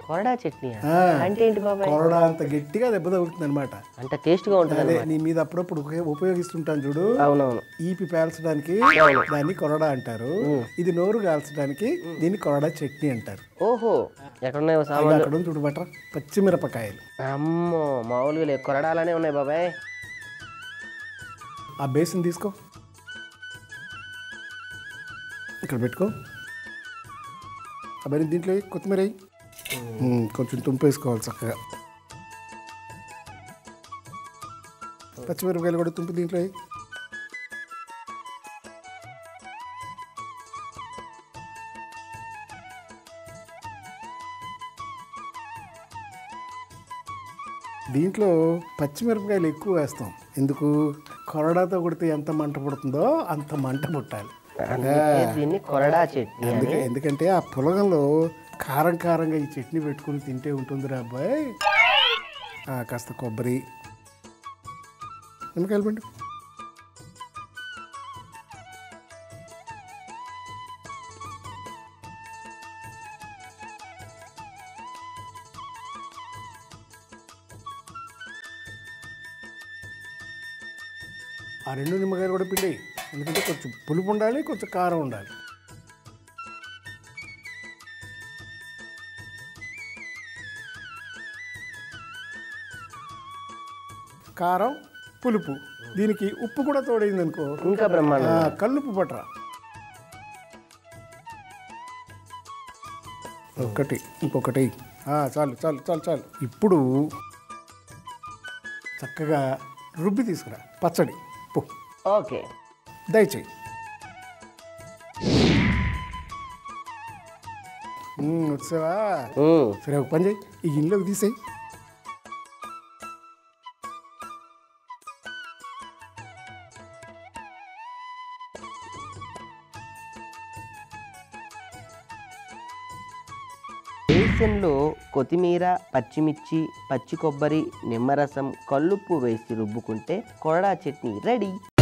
కొరడా చట్నీ ఆ. అంటే ఏంటి బాబాయ్ కొరడా అంత గట్టిగా దెబ్బ తగులుతుంది అనమాట అంటే టేస్ట్గా ఉంటుంది అదే నీ మీద అప్పుడప్పుడు ఉపయోగ- ఉపయోగిస్తుంటాను చూడు అవునవును ఈపి పేల్చడానికి దాన్ని కొరడా అంటారు ఇది నోరు కాల్చడానికి దీన్ని కొరడా చట్నీ అంటారు ఓహో ఎక్కడున్నాయో అవి సామాన్లు అక్కడ ఉంది చూడు బట్ర పచ్చిమిరపకాయలు అమ్మో మామూలుగా లేవు కొరడాలనే ఉన్నాయి బాబాయ్ ఆ బేసిన్ తీసుకో ఇక్కడ పెట్టుకో ఆ బరి దీంట్లో వేయి, కొత్తిమీర వేయి. ఉమ్, కొంచెం తుంపేసుకోవాలి చక్కగా పచ్చిమిరపకాయలు కూడా తుంపి దీంట్లో వేయి. దీంట్లో పచ్చిమిరపకాయలు ఎక్కువ వేస్తాం ఎందుకు కొరడాతో కొడితే ఎంత మంట పుడుతుందో అంత మంట పుట్టాలి అందుకే దీన్ని కొరడా చట్నీ అని అందుకే ఎందుకంటే ఆ పులగంలో కారం కారంగా ఈ చట్నీ పెట్టుకుని తింటే ఉంటుందిరా అబ్బాయి ఆ, కాస్త కొబ్బరి నిమ్మకాయలు పండు ఆ రెండు నిమ్మకాయలు కూడా పిండి ఎందుకంటే కొంచెం పులుపు ఉండాలి కొంచెం కారం ఉండాలి కారం పులుపు దీనికి ఉప్పు కూడా తోడైంది అనుకో ఇంకా బ్రహ్మాండం కల్లుపు పట్ర ఒకటి ఇంకొకటి ఆ, చాలు చాలు చాలు చాలు ఇప్పుడు చక్కగా రుబ్బి తీసుకురా పచ్చడి పో ఓకే దయచేయి మ్మ్, వచ్చావా ఉమ్. సరే ఒక పని చేయి ఈ గిన్నెలోకి తీసేయి బేసన్లో కొత్తిమీర పచ్చిమిర్చి పచ్చి కొబ్బరి నిమ్మరసం కల్లుప్పు వేసి రుబ్బుకుంటే కొరడా చట్నీ రెడీ